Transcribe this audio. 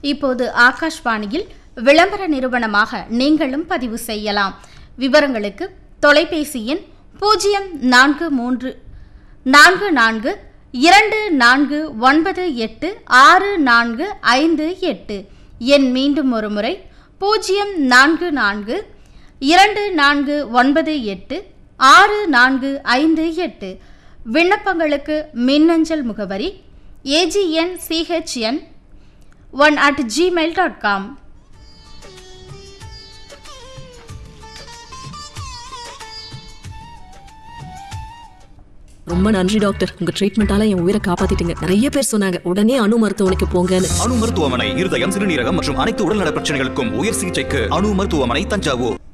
இப்போது ஆகாஷ்வாணியில் விளம்பர நிறுவனமாக நீங்களும் பதிவு செய்யலாம் விவரங்களுக்கு தொலைபேசி எண் பூஜ்ஜியம் நான்கு மூன்று நான்கு நான்கு இரண்டு நான்கு ஒன்பது எட்டு ஆறு நான்கு ஐந்து எட்டு எண் மீண்டும் ஒரு முறை பூஜ்ஜியம் நான்கு நான்கு இரண்டு நான்கு ஒன்பது எட்டு ஆறு நான்கு ஐந்து எட்டு விண்ணப்பங்களுக்கு மின்னஞ்சல் முகவரி AGN CHN one at Gmail dot com ரொம்ப நன்றி டாக்டர் உங்க ட்ரீட்மெண்டால என் உயிரை காப்பாத்திட்டீங்க நிறைய பேர் சொன்னாங்க உடனே அணு மருத்துவமனைக்கு போங்கன்னு அணு மருத்துவமனை இருதயம் சிறுநீரகம் மற்றும் அனைத்து உடல்நல பிரச்சனைகளுக்கும் உயர் சிகிச்சைக்கு அணு மருத்துவமனை தஞ்சாவூர்